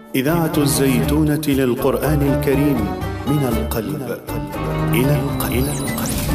إذاعة الزيتونة للقرآن الكريم من القلب إلى القلب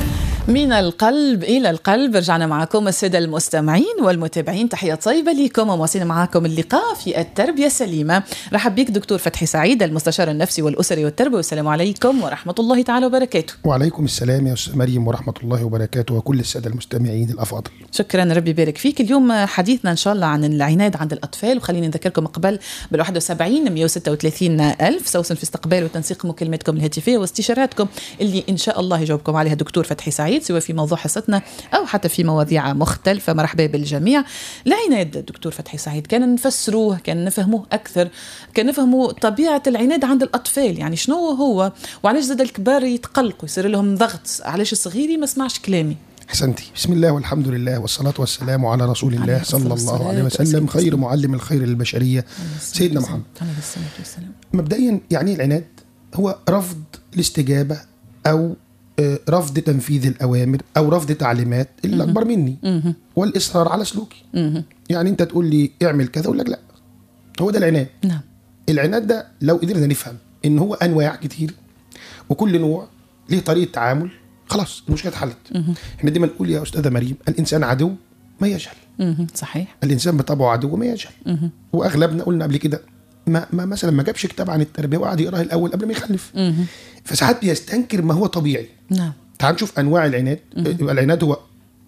من القلب إلى القلب رجعنا معكم السادة المستمعين والمتابعين تحية طيبة لكم ومواصلين معكم اللقاء في التربية السليمة رحب بك دكتور فتحي سعيد المستشار النفسي والأسري والتربوي والسلام عليكم ورحمة الله تعالى وبركاته وعليكم السلام يا أستاذ مريم ورحمة الله وبركاته وكل السادة المستمعين الأفاضل شكرا ربي يبارك فيك اليوم حديثنا إن شاء الله عن العناد عند الأطفال وخليني نذكركم قبل بال 71 136 ألف سوسن في استقبال وتنسيق مكالماتكم الهاتفية واستشاراتكم اللي إن شاء الله يجاوبكم عليها دكتور فتحي سعيد سواء في موضوع حصتنا أو حتى في مواضيع مختلفة مرحبا بالجميع العناد دكتور فتحي سعيد كان نفسروه كان نفهموه أكثر كان نفهموا طبيعة العناد عند الأطفال يعني شنو هو وعلاش زاد الكبار يتقلقوا يصير لهم ضغط علاش الصغيري ما سمعش كلامي أحسنتي بسم الله والحمد لله والصلاة والسلام على رسول الله عليه صلى الصلاة الله عليه والسلام. وسلم خير معلم الخير للبشرية سيدنا محمد عليه الصلاة والسلام مبدئيا يعني إيه العناد هو رفض الاستجابة أو آه، رفض تنفيذ الأوامر أو رفض تعليمات اللي أكبر مني والإصرار على سلوكي يعني أنت تقول لي اعمل كذا أقول لك لا هو ده العناد نعم العناد ده لو قدرنا نفهم ان هو انواع كتير وكل نوع ليه طريقه تعامل خلاص المشكله اتحلت احنا دايما نقول يا استاذه مريم الانسان عدو ما يجهل مهم. صحيح الانسان بطبعه عدو ما يجهل واغلبنا قلنا قبل كده ما, ما مثلا ما جابش كتاب عن التربيه وقعد يقراه الاول قبل ما يخلف فساعات بيستنكر ما هو طبيعي نعم تعال نشوف انواع العناد يبقى العناد هو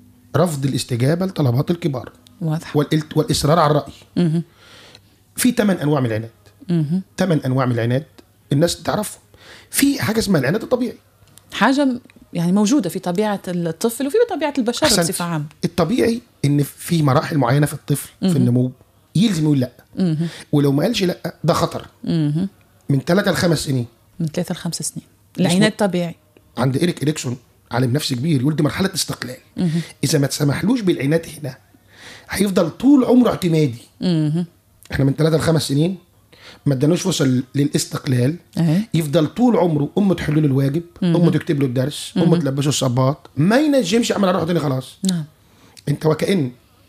رفض الاستجابه لطلبات الكبار واضح والإلت- والاصرار على الراي في ثمان انواع من العناد ثمان انواع من العناد الناس تعرفهم في حاجه اسمها العناد الطبيعي حاجة م- يعني موجودة في طبيعة الطفل وفي طبيعة البشر أحسنت. بصفة عامة الطبيعي ان في مراحل معينه في الطفل في النمو يلزم يقول لا ولو ما قالش لا ده خطر من ثلاثة لخمس سنين من ثلاثة لخمس سنين العناد طبيعي عند إيريك إريكسون عالم نفس كبير يقول دي مرحله استقلال اذا ما تسمحلوش بالعناد هنا هيفضل طول عمره اعتمادي احنا من ثلاثة لخمس سنين ما ادانوش فرصه للاستقلال أي. يفضل طول عمره امه تحل له الواجب امه تكتب له الدرس امه تلبسه الصباط ما ينجمش يعمل اروح تاني خلاص نعم انت وكأن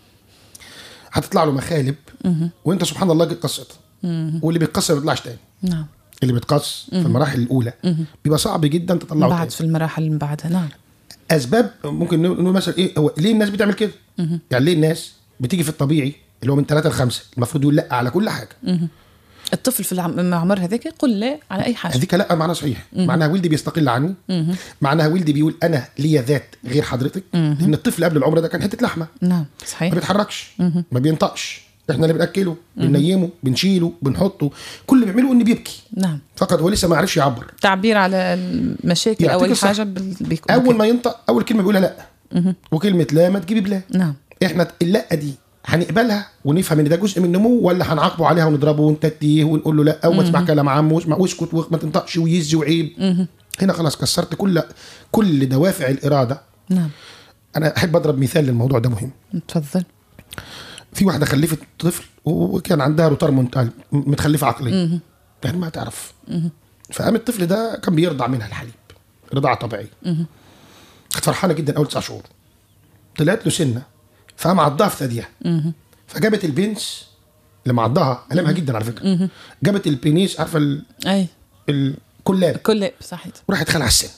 هتطلع له مخالب وانت سبحان الله جيت قصتها واللي بيتقص ما بيطلعش تاني نعم اللي بيتقص في المراحل الاولى بيبقى صعب جدا تطلعه بعد تاني في المراحل اللي من بعدها نعم اسباب ممكن نقول مثلا ايه هو ليه الناس بتعمل كده يعني ليه الناس بتيجي في الطبيعي اللي هو من ثلاثة لخمسة المفروض يقول لا على كل حاجة الطفل في العم- العمر هذاك يقول لا على أي حاجة هذيك لا معناها صحيح معناها ولدي بيستقل عني معناها ولدي بيقول انا ليا ذات غير حضرتك لان الطفل قبل العمر ده كان حته لحمه نعم ما صحيح بيتحركش ما بينطقش احنا اللي بناكله بننيمه بنشيله بنحطه كل اللي بيعمله انه بيبكي نعم فقط هو لسه ما عرفش يعبر تعبير على المشاكل يعطيك أول الصح. حاجة بال... بيك... اول ما ينطق اول كلمه بيقولها لا وكلمه لا ما تجيبي بلا نعم احنا اللا دي هنقبلها ونفهم ان ده جزء من النمو ولا هنعاقبه عليها ونضربه ونتتيه ونقول له لا او ما تسمع كلام عمه واسمع واسكت وما تنطقش ويز وعيب هنا خلاص كسرت كل كل دوافع الاراده نعم انا احب اضرب مثال للموضوع ده مهم تفضل في واحده خلفت طفل وكان عندها روتار منتال متخلفه عقليا يعني ما تعرف فقام الطفل ده كان بيرضع منها الحليب رضاعه طبيعيه كانت فرحانه جدا اول تسع شهور طلعت له سنه فقام عضها في ثديها فجابت البنس اللي معضها ألمها جدا على فكره جابت البينيس عارفه ال- أي الكلاب كل صحيح وراحت خلع السن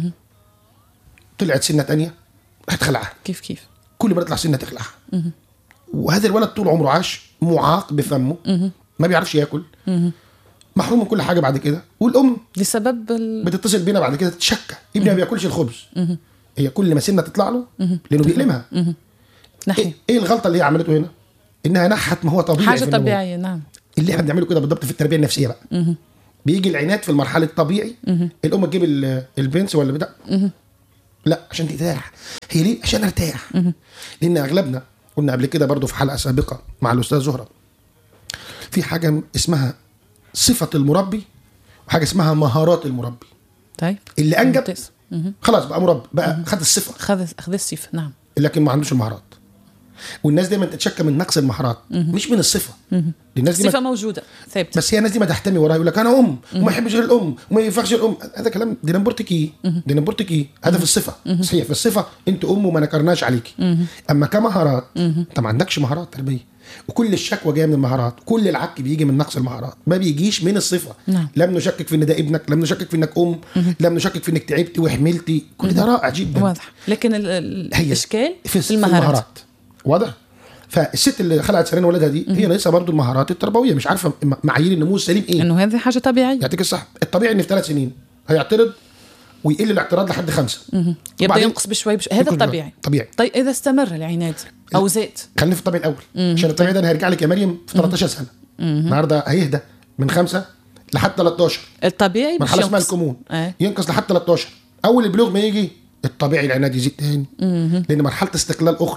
طلعت سنه تانية راحت خلعها كيف كيف كل ما تطلع سنه تخلعها وهذا الولد طول عمره عاش معاق بفمه ما بيعرفش ياكل محروم من كل حاجه بعد كده والام لسبب ال... بتتصل بينا بعد كده تتشكى ابني ما بياكلش الخبز هي كل ما سنه تطلع له لانه بيألمها نحي ايه إيه الغلطه اللي هي عملته هنا انها نحت ما هو طبيعي حاجة في النمو. طبيعية نعم اللي احنا بنعمله كده بالضبط في التربيه النفسيه بقى بيجي العناد في المرحله الطبيعي الام تجيب ال- البنس ولا بتاع لا عشان ترتاح هي ليه عشان ارتاح لان اغلبنا قلنا قبل كده برضو في حلقه سابقه مع الاستاذ زهره في حاجه اسمها صفه المربي وحاجه اسمها مهارات المربي طيب اللي انجب ممتاز. خلاص بقى مربي بقى خد الصفه أخذ أخذ الصفة نعم لكن ما عندوش المهارات والناس دايما تتشكى من نقص المهارات مش من الصفه الناس دي ما صفه موجوده ثابته بس هي الناس دي ما تحتمي وراها يقول لك انا ام وما يحبش غير الام وما ينفعش غير الام هذا كلام دي نمبرتك دي نمبرتك هذا في الصفه صحيح في الصفه انت ام وما نكرناش عليكي اما كمهارات انت ما عندكش مهارات تربيه وكل الشكوى جايه من المهارات كل العك بيجي من نقص المهارات ما بيجيش من الصفه نعم. لم نشكك في ان ده ابنك لم نشكك في انك ام لم نشكك في انك تعبتي وحملتي كل ده رائع جدا واضح لكن ال- ال- هي الاشكال في, في المهارات واضح فالست اللي خلعت سنين ولدها دي هي ناقصها برضه المهارات التربويه مش عارفه م- معايير النمو السليم ايه انه هذه حاجه طبيعيه يعطيك الصح الطبيعي ان في ثلاث سنين هيعترض ويقل الاعتراض لحد خمسه يبدا وبعدين ينقص بشوي بشوي هذا ينقص بشوي. الطبيعي طبيعي طيب اذا استمر العناد او زاد خلينا في الطبيعي الاول عشان الطبيعي ده انا هيرجع لك يا مريم في 13 سنه النهارده هيهدى من خمسه لحد 13 الطبيعي مش مرحله اسمها ينقص. الكمون آه. ينقص لحد 13 اول البلوغ ما يجي الطبيعي العناد يزيد تاني لان مرحله استقلال اخرى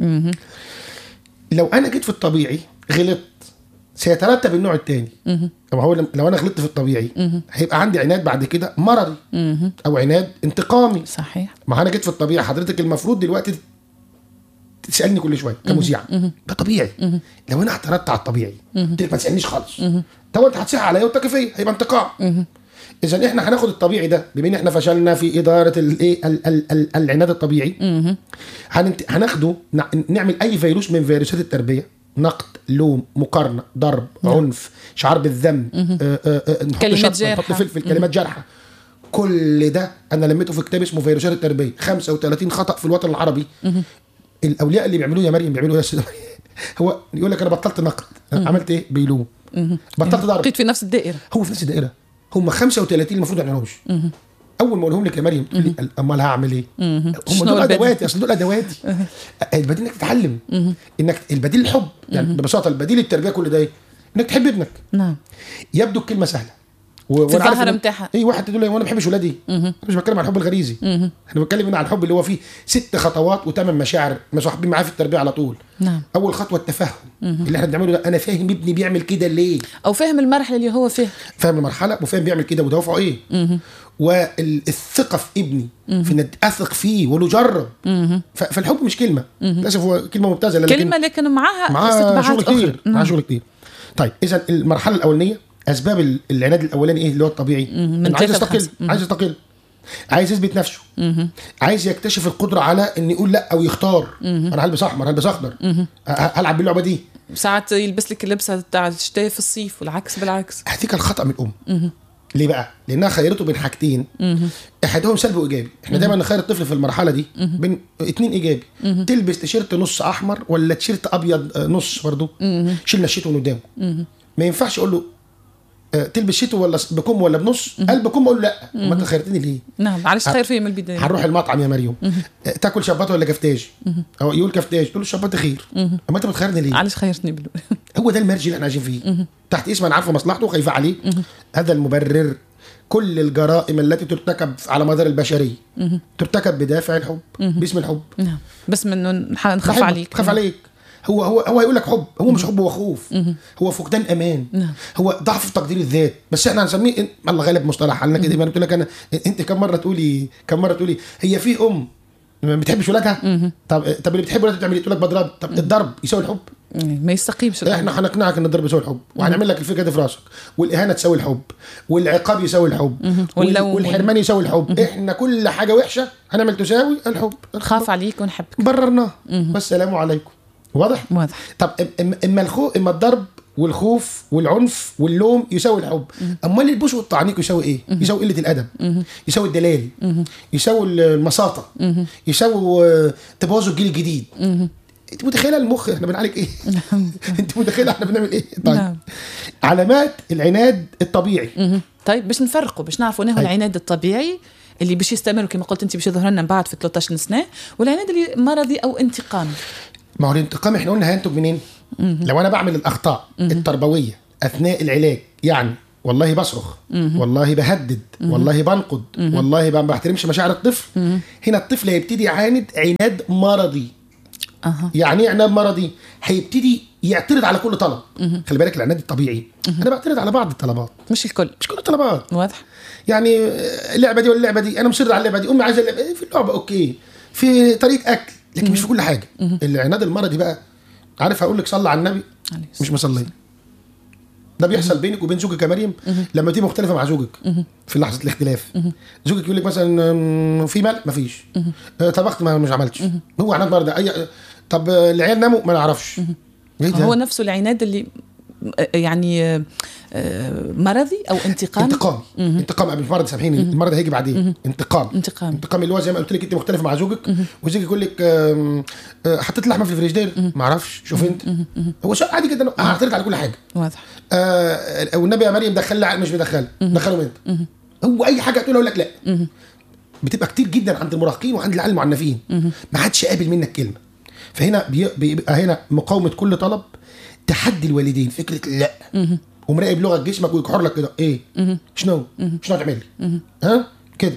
لو انا جيت في الطبيعي غلطت سيترتب النوع الثاني طب هو لم- لو انا غلطت في الطبيعي هيبقى عندي عناد بعد كده مرضي او عناد انتقامي صحيح ما انا جيت في الطبيعي حضرتك المفروض دلوقتي تسالني كل شويه كمذيعه ده طبيعي لو انا اعترضت على الطبيعي قلت لك ما تسالنيش خالص طب انت هتصيح عليا وتكفيه هيبقى انتقام اذا احنا هناخد الطبيعي ده بما ان احنا فشلنا في اداره الايه ال- ال- ال- العناد الطبيعي هننت... هناخده نع- نعمل اي فيروس من فيروسات التربيه نقد لوم مقارنه ضرب عنف شعار بالذنب آه، آه، آه، نحط كلمات شطة، نحط جارحة. فلفل كلمات جارحه كل ده انا لميته في كتاب اسمه فيروسات التربيه 35 خطا في الوطن العربي الاولياء اللي بيعملوه يا مريم بيعملوا يا سيدي هو يقول لك انا بطلت نقد عملت ايه بيلوم بطلت ضرب بقيت في نفس الدائره هو في نفس الدائره هم 35 المفروض ما يعملوش اول ما اقولهم لك يا مريم تقول لي امال هعمل ايه؟ هم شنو دول البديل؟ ادواتي اصل دول ادواتي البديل انك تتعلم انك البديل الحب يعني ببساطه البديل التربيه كل ده ايه؟ انك تحب ابنك نعم يبدو الكلمه سهله و... وأنا الظاهرة عارف إن- متاعها. اي واحد تقول لي وانا ما بحبش ولادي انا مش بتكلم عن الحب الغريزي انا بتكلم هنا عن الحب اللي هو فيه ست خطوات وثمان مشاعر مصاحبين معاه في التربيه على طول نعم. اول خطوه التفهم اللي احنا بنعمله ده انا فاهم ابني بيعمل كده ليه او فاهم المرحله اللي هو فيها فاهم المرحله وفاهم بيعمل كده ودوافعه ايه والثقه في ابني في ان اثق فيه وله جرب ف- فالحب مش كلمه للاسف هو كلمه مبتذله لكن كلمه لكن معاها معاه استتباعات شغل أخرى. كتير معاه شغل كتير طيب اذا المرحله الاولانيه اسباب ال- العناد الاولاني ايه اللي هو الطبيعي من إنه عايز ثلاثة يستقل لخمسة. عايز يستقل عايز يثبت نفسه عايز يكتشف القدره على ان يقول لا او يختار انا هلبس احمر هلبس اخضر ه- هلعب باللعبه دي ساعات يلبس لك اللبسه تاع الشتاء في الصيف والعكس بالعكس هديك الخطا من الام ليه بقى؟ لانها خيرته بين حاجتين احدهم سلبي وايجابي احنا دايما نخير الطفل في المرحله دي بين اتنين ايجابي تلبس تيشيرت نص احمر ولا تيشيرت ابيض آه، نص برضه شيلنا الشتوي من قدامه ما ينفعش اقول له آه، تلبس شتوي ولا س- بكم ولا بنص قال بكم اقول له لا ما انت خيرتني ليه نعم معلش خير فيه من البدايه هنروح المطعم يا مريم آه، تاكل شباته ولا كفتاج او يقول كفتاج تقول له الشباته خير اما انت بتخيرني ليه معلش خيرتني بالو هو ده المرج اللي احنا عايشين فيه تحت اسم انا عارفه مصلحته وخايفه عليه هذا المبرر كل الجرائم التي ترتكب على مدار البشريه ترتكب بدافع الحب باسم الحب نعم بس من إنه نح- نخاف بحبك، عليك خاف عليك هو هو هو هيقول لك حب هو مش حب هو خوف هو فقدان امان نعم. هو ضعف في تقدير الذات بس احنا هنسميه إن- الله غالب مصطلح علينا كده انا قلت لك انا انت كم مره تقولي كم مره تقولي هي في ام ما بتحبش ولادها طب طب اللي بتحب ولادها بتعمل ايه تقول لك بضرب طب الضرب يساوي الحب ما يستقيمش الأمر. احنا هنقنعك ان الضرب يساوي الحب وهنعمل لك الفكره دي في راسك والاهانه تساوي الحب والعقاب يساوي الحب وال- واللوم والحرمان يساوي الحب احنا كل حاجه وحشه هنعمل تساوي الحب نخاف عليك ونحبك بررناه والسلام عليكم واضح واضح طب إم- إم- اما الخوف اما الضرب والخوف والعنف واللوم يساوي الحب امال البوش والتعنيق يساوي ايه يساوي قله الادب يساوي الدلال يساوي المساطه يساوي آه، تبوظوا الجيل الجديد انت متخيله المخ احنا بنعالج ايه انت متخيله احنا بنعمل ايه طيب نعم. علامات العناد الطبيعي مهم. طيب باش نفرقوا باش نعرفوا انه أي. العناد الطبيعي اللي باش يستمر كما قلت انت باش يظهر لنا من بعد في 13 سنه والعناد اللي مرضي او انتقامي ما هو الانتقام احنا قلنا هينتج منين؟ لو انا بعمل الاخطاء التربويه اثناء العلاج يعني والله بصرخ والله بهدد والله بنقد والله ما بحترمش مشاعر الطفل هنا الطفل هيبتدي يعاند عناد مرضي اها يعني ايه عناد مرضي؟ هيبتدي يعترض على كل طلب خلي بالك العناد الطبيعي انا بعترض على بعض الطلبات مش الكل مش كل الطلبات واضح يعني اللعبه دي ولا اللعبه دي انا مصر على اللعبه دي امي عايزه اللعبه في اللعبه اوكي في طريقه اكل لكن مش في كل حاجه العناد المرضي بقى عارف هقول لك صلى على النبي عليه مش مصليه ده بيحصل بينك وبين زوجك يا مريم لما تبقي مختلفه مع زوجك في لحظه الاختلاف زوجك يقول لك مثلا أم، في مال مفيش آه، طبخت ما مش عملتش هو عناد مرضى اي طب آه، العيال ناموا ما نعرفش ايه ده؟ هو نفسه العناد اللي آه، يعني آه، آه، مرضي او انتقامي انتقام انتقام مش مرض سامحيني المرض هيجي بعدين انتقام انتقام. انتقام اللي هو زي ما قلت لك انت مختلفه مع زوجك وزوجك يقول لك آم، آه، حطيت لحمه في الفريجدير ما اعرفش شوف انت هو شيء عادي جدا هعترض على كل حاجه واضح آه والنبي يا مريم دخل لي عقل مش مدخله دخله انت هو اي حاجه تقول اقول لك لا بتبقى كتير جدا عند المراهقين وعند العيال المعنفين ما حدش قابل منك كلمه فهنا بي- بيبقى هنا مقاومه كل طلب تحدي الوالدين فكره لا ومراقب لغه جسمك ويكحر لك كده ايه شنو شنو هتعمل لي ها كده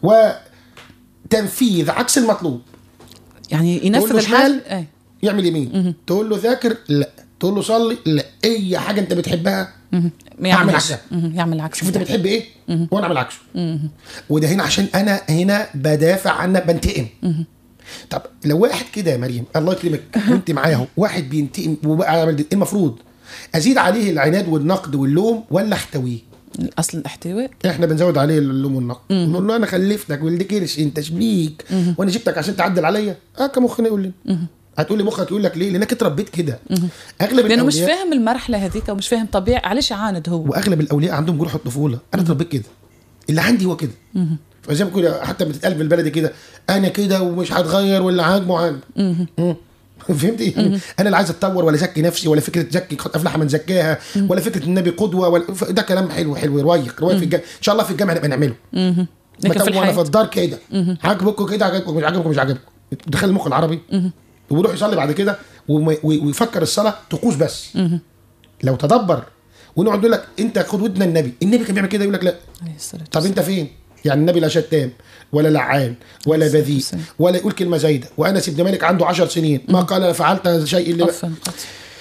وتنفيذ عكس المطلوب يعني تقول ينفذ له الحاجه شمال اي يعمل يمين تقول له ذاكر لا تقول له صلي لا اي حاجه انت بتحبها ما أعمل يعملش عكسها. مهم. يعمل عكس شوف انت بتحب ايه وانا اعمل عكسه وده هنا عشان انا هنا بدافع عنك بنتقم طب لو واحد كده يا مريم الله يكرمك وانت معايا اهو واحد بينتقم وبقى يعمل ده، ايه المفروض ازيد عليه العناد والنقد واللوم ولا احتويه الاصل الاحتواء احنا بنزود عليه اللوم والنقد نقول له انا خلفتك ولدي كرش انت شبيك وانا جبتك عشان تعدل عليا اه كمخنا يقول لي هتقول لي مخك يقول لك ليه لانك اتربيت كده اغلب لانه مش الأولياء- فاهم المرحله هذيك ومش فاهم طبيعه علاش يعاند هو واغلب الاولياء عندهم جروح الطفوله انا اتربيت كده اللي عندي هو كده فزي ما بقول حتى بتتقال بالبلدي كده انا كده ومش هتغير ولا عاجبه عاجبه مم. فهمتي يعني انا لا عايز اتطور ولا ازكي نفسي ولا فكره زكي قد افلح من زكاها ولا فكره النبي قدوه ولا ف- ده كلام حلو حلو روايق روايق في الجامعه ان شاء الله في الجامعه نبقى نعمله لكن في وانا في الحياه الدار كده عاجبكم كده عاجبكم مش عاجبكم مش عاجبكم دخل المخ العربي ويروح يصلي بعد كده وما- وي- ويفكر الصلاه طقوس بس لو تدبر ونقعد نقول لك انت قدوتنا النبي النبي كان بيعمل كده يقول لك لا عليه الصلاه طب انت فين يعني النبي لا شتام ولا لعان ولا بذيء والسلام. ولا يقول كلمه زايده وانس بن مالك عنده عشر سنين ما قال فعلت شيء اللي عفوا قط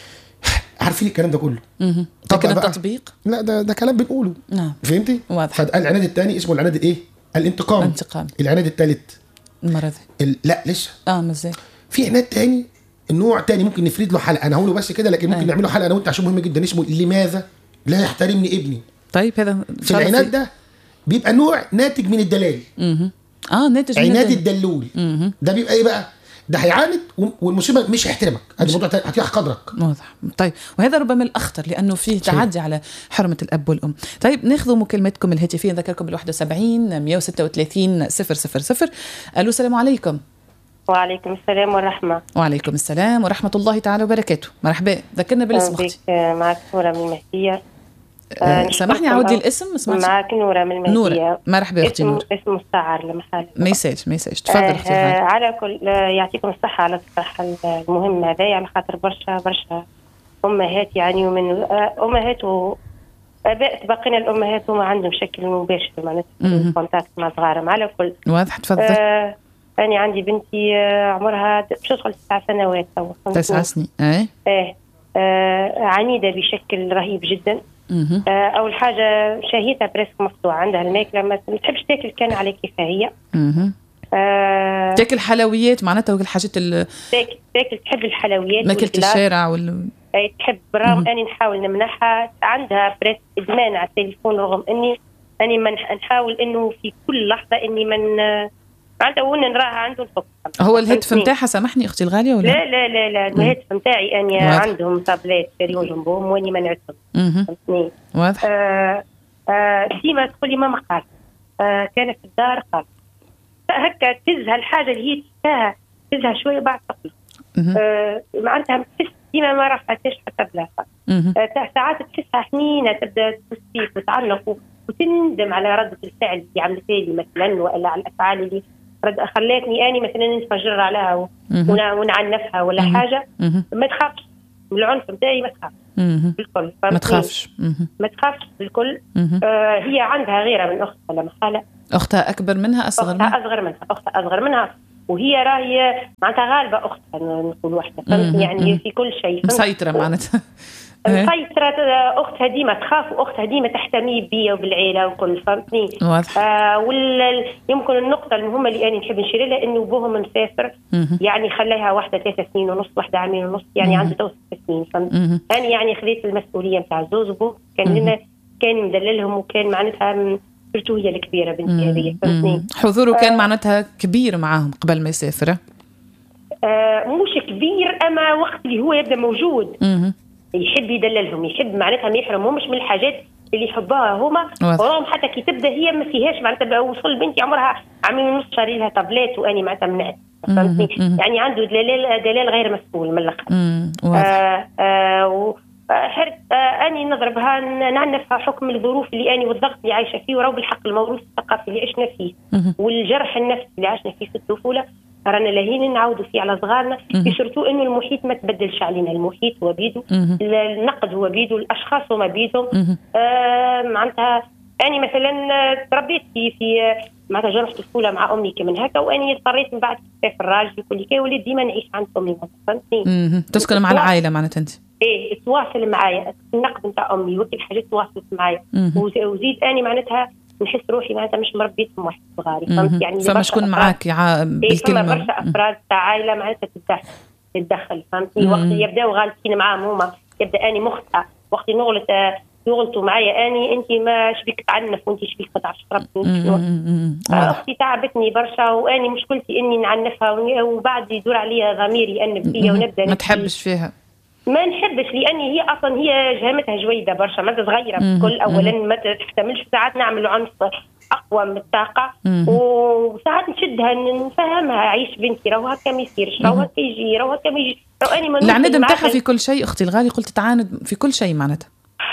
عارفين الكلام ده كله لكن طبق بقى. التطبيق لا ده ده كلام بنقوله نعم فهمتي واضح. فالعناد الثاني اسمه العناد الايه الانتقام الانتقام. العناد الثالث المرضي ال... لا لسه اه مازال في عناد تاني النوع تاني ممكن نفرد له حلقه انا هقوله بس كده لكن ممكن أي. نعمله حلقه انا وانت عشان مهم جدا اسمه لماذا لا يحترمني ابني طيب هذا ان في شاء الله العناد ده بيبقى نوع ناتج من الدلال اه ناتج من عناد الدم. الدلول ده بيبقى ايه بقى ده هيعاند و- والمصيبه مش هيحترمك هذا موضوع تاني هتيح قدرك واضح طيب وهذا ربما الاخطر لانه فيه تعدي على حرمه الاب والام طيب ناخذ مكالمتكم الهاتفيه نذكركم بال 71 136 000 الو السلام عليكم وعليكم السلام والرحمة وعليكم السلام ورحمه الله تعالى وبركاته مرحبا ذكرنا بالاسم أهلا اختي بك معك نورة من المهدية آه، نشكركم سامحني عودي أو- الاسم ما سمعتش معك نورة من المهدية نورة مرحبا اختي اسم نور اسم مستعار لمحل ما يسالش ما يسالش تفضل آه، اختي آه، غالية. على كل آه، يعطيكم الصحة على الطرح المهم هذا على خاطر برشا برشا أمهات يعني ومن آه، أمهات وآباء تبقينا الأمهات هما عندهم شكل مباشر معناتها مهم. في كونتاكت مع صغارهم على كل واضح تفضل آه أنا عندي بنتي آه، عمرها باش تدخل تسع سنوات توا تسع سنين اي ايه آه عنيده بشكل رهيب جدا مهم. آه اول حاجه شهيتها بريسك مقطوع عندها الماكله ما ما تحبش تاكل كان على كيفها هي مهم. آه تاكل حلويات معناتها الحاجات ال- تاكل تاكل تحب الحلويات ماكلة والجلاس. الشارع وال آه، تحب برغم اني نحاول نمنحها عندها بريس ادمان على التليفون رغم اني اني من نحاول انه في كل لحظه اني من معناتها وانا نراها عنده نفك هو الهاتف فهمتني؟ نتاعها سامحني اختي الغاليه ولا لا لا لا لا الهاتف نتاعي اني واضح. عندهم طابلات شاريون جنبهم واني منعتهم مهم. فهمتني واضح آه، آه، ديما تقول لي ماما قال آه، كانت في الدار قال هكا تزها الحاجه اللي هي تزها تزها شويه بعد تقول مهم. آه، معناتها تحس ديما ما رفعتش حتى بلا مهم. آه، ساعات تحسها حنينه تبدا تبوس فيك وتعلق و- وتندم على رده الفعل اللي عملتها لي مثلا ولا على الافعال اللي رد خلاتني اني مثلا نتفجر عليها و- مهم. ونع- ونعنفها ولا مهم. حاجه مهم. ما تخافش من العنف نتاعي ما تخافش مهم. بالكل ما فهمتني؟ تخافش مهم. ما تخافش بالكل مهم. آه هي عندها غيره من اختها لما خاله اختها اكبر منها اصغر منها اختها اصغر منها اختها اصغر منها وهي راهي معناتها غالبه اختها نقول واحده مهم. فهمت يعني مهم. في كل شيء فهمت؟ مسيطره معناتها إيه. مسيطرة أختها ديما تخاف وأختها ديما تحتمي بيا وبالعيلة وكل فهمتني واضح. آه وال يمكن النقطة المهمة اللي أنا نحب نشير لها إنه بوهم مسافر يعني خليها واحدة ثلاثة سنين ونص واحدة عامين ونص يعني عنده تو ست سنين فهمت أنا يعني خذيت المسؤولية نتاع زوز وبوه كان لنا كان مدللهم وكان معناتها م- صرتو هي الكبيرة بنتي هذه فهمتني حضوره كان معناتها كبير معاهم قبل ما يسافر آه مش كبير أما وقت اللي هو يبدأ موجود مهم. يحب يدللهم يحب معناتها ما يحرمهمش من الحاجات اللي يحبوها هما واضح. وراهم حتى كي تبدا هي ما فيهاش معناتها وصل بنتي عمرها عامين ونص شاري لها طابلات واني معناتها منعت فهمتني يعني عنده دلال دلال غير مسؤول من الاخر مم. واضح آه آه و- آه، حرت آه اني نضربها ن- نعنفها حكم الظروف اللي اني والضغط اللي عايشه فيه وراه بالحق الموروث الثقافي اللي عشنا فيه والجرح النفسي اللي عشنا فيه في الطفوله رانا لاهين نعاودوا فيه على صغارنا يشرطوا انه المحيط ما تبدلش علينا المحيط هو بيده ال- النقد هو بيده الاشخاص هما بيدهم آه معناتها اني مثلا آه، تربيت في في آه، معناتها جرح طفوله مع امي كمن هكا واني اضطريت من بعد كيف الراجل وكل كي وليت ديما نعيش عند امي فهمتني مهم. تسكن مع العائله معناتها انت ايه تواصل معايا النقد نتاع امي وكل حاجه تواصلت معايا وز- وزيد اني معناتها نحس روحي معناتها مش مربيتهم واحد صغاري فهمت يعني فما برشا شكون أفراد- معاك يع- ايه فما بالكلمه برشا افراد تاع عائله معناتها تتدخل تتدخل فهمتني وقت يبداو غالطين معاهم هما يبدا اني مخطئه وقت نغلط آه، يغلطوا معايا اني انت ما شبيك تعنف وانت شبيك ما تعرفش تربي شنو مم. آه، واضح اختي تعبتني برشا واني مشكلتي اني نعنفها ون- وبعد يدور عليا ضميري يأنب فيا ونبدا ما نبكي. تحبش فيها ما نحبش لاني هي اصلا هي جهمتها جويده برشا ما صغيره بكل اولا ما تحتملش ساعات نعمل عنف اقوى من الطاقه وساعات نشدها نفهمها عيش بنتي راهو هكا ما يصيرش راهو هكا يجي راهو هكا ما يجي راهو اني ما العناد نوصل نتاعها معاها- في كل شيء اختي الغاليه قلت تعاند في كل شيء معناتها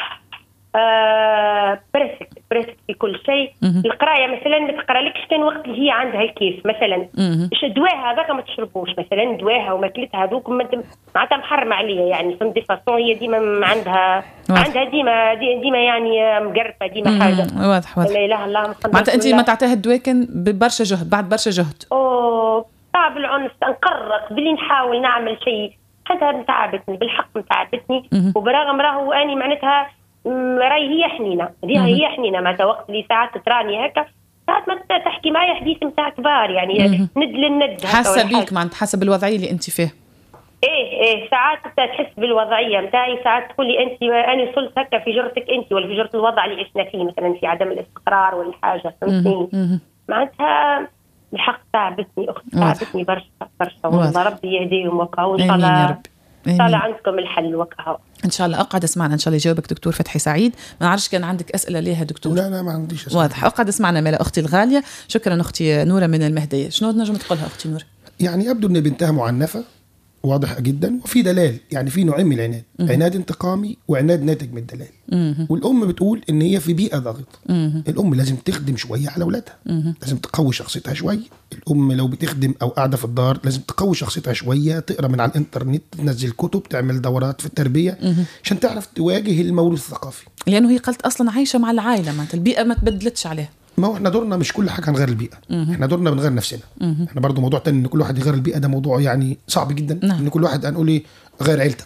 آه بريسك بريسك في كل شيء القرايه مثلا ما تقرالكش كان وقت اللي هي عندها الكيف مثلا ش دواها هذاك ما تشربوش مثلا دواها وماكلتها هذوك ما ت- معناتها محرم عليها يعني فهمت دي فاسون هي ديما م- عندها واضح. عندها ديما دي- ديما يعني آه، مقرفه ديما حاجه مم. واضح واضح لا اله الا الله محمد معناتها انت رسول ما الله. تعطيها الدواء كان ببرشا جهد بعد برشا جهد اوه تعب العنف نقرق بلي نحاول نعمل شيء حتى تعبتني بالحق تعبتني وبرغم راهو اني معناتها مم، راهي هي حنينه هذه هي حنينه معناتها وقت اللي ساعات تراني هكا ساعات ما تحكي معايا حديث نتاع كبار يعني ند للند هكا حاسه ولا بيك حاجة. معناتها حاسه بالوضعيه اللي انت فيها ايه ايه ساعات تحس بالوضعيه نتاعي ساعات تقول لي انت انا وصلت هكا في جرتك انت ولا في جرة الوضع اللي عشنا فيه مثلا في عدم الاستقرار ولا حاجه فهمتني معناتها بالحق تعبتني اختي واضح. تعبتني برشا برشا والله واضح. ربي يهديهم وكا وان شاء امين الله يا ربي ان شاء الله آمين. عندكم الحل وكا ان شاء الله اقعد اسمعنا ان شاء الله يجاوبك دكتور فتحي سعيد ما نعرفش كان عندك اسئله ليها دكتور لا لا ما عنديش أسئلة. واضح اقعد اسمعنا ملا اختي الغاليه شكرا اختي نوره من المهديه شنو نجم تقولها اختي نوره يعني يبدو ان بنتها معنفه واضحه جدا وفي دلال يعني في نوعين من العناد عناد انتقامي وعناد ناتج من الدلال والام بتقول ان هي في بيئه ضاغطه الام لازم تخدم شويه على اولادها لازم تقوي شخصيتها شويه الام لو بتخدم او قاعده في الدار لازم تقوي شخصيتها شويه تقرا من على الانترنت تنزل كتب تعمل دورات في التربيه عشان تعرف تواجه الموروث الثقافي لانه هي قالت اصلا عايشه مع العائله معناتها البيئه ما تبدلتش عليها ما هو احنا دورنا مش كل حاجه هنغير البيئه احنا دورنا بنغير نفسنا احنا برضو موضوع تاني ان كل واحد يغير البيئه ده موضوع يعني صعب جدا نعم. ان كل واحد هنقول ايه غير عيلتك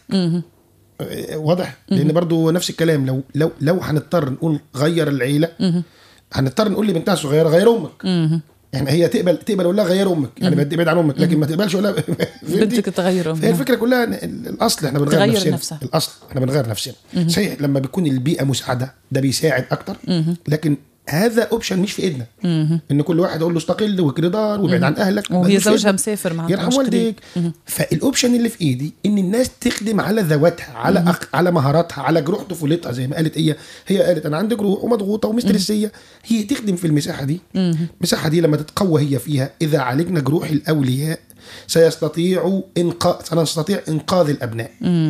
اه، واضح لان برضو نفس الكلام لو لو لو هنضطر نقول غير العيله هنضطر نقول لبنتها الصغيره غير امك يعني هي تقبل تقبل اقول لها غير امك يعني بدي ابعد عن امك لكن ما تقبلش اقول لها بدك تغير أمك. فهي الفكره كلها إن الاصل احنا بنغير تغير نفسنا نفسها. الاصل احنا بنغير نفسنا صحيح لما بيكون البيئه مساعده ده بيساعد اكتر لكن هذا اوبشن مش في ايدنا ان كل واحد اقول له استقل واكري دار وابعد عن اهلك وهي مش في زوجها إيدنا. مسافر معناتها يرحم مش والديك فالاوبشن اللي في ايدي ان الناس تخدم على ذواتها على أخ... على مهاراتها على جروح طفولتها زي ما قالت هي هي قالت انا عندي جروح ومضغوطه ومسترسيه هي تخدم في المساحه دي المساحه دي لما تتقوى هي فيها اذا عالجنا جروح الاولياء سيستطيع انقاذ سنستطيع انقاذ الابناء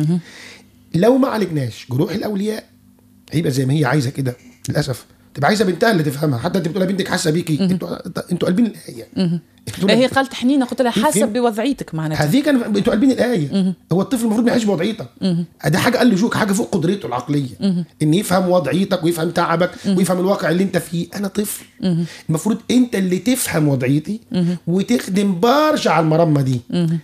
لو ما عالجناش جروح الاولياء هيبقى زي ما هي عايزه كده للاسف تبقى عايزه بنتها اللي تفهمها حتى انت بتقول بنتك حاسه بيكي انتوا انتوا قلبين الايه انتوا لا هي قالت حنينه قلت لها في- حاسه في- بوضعيتك معناتها هذه كان انتوا قلبين الايه هو الطفل المفروض ما يعيش بوضعيتك ده حاجه قال له جوك حاجه فوق قدرته العقليه ان يفهم وضعيتك ويفهم تعبك ويفهم الواقع اللي انت فيه انا طفل المفروض انت اللي تفهم وضعيتي وتخدم برشا على المرمى دي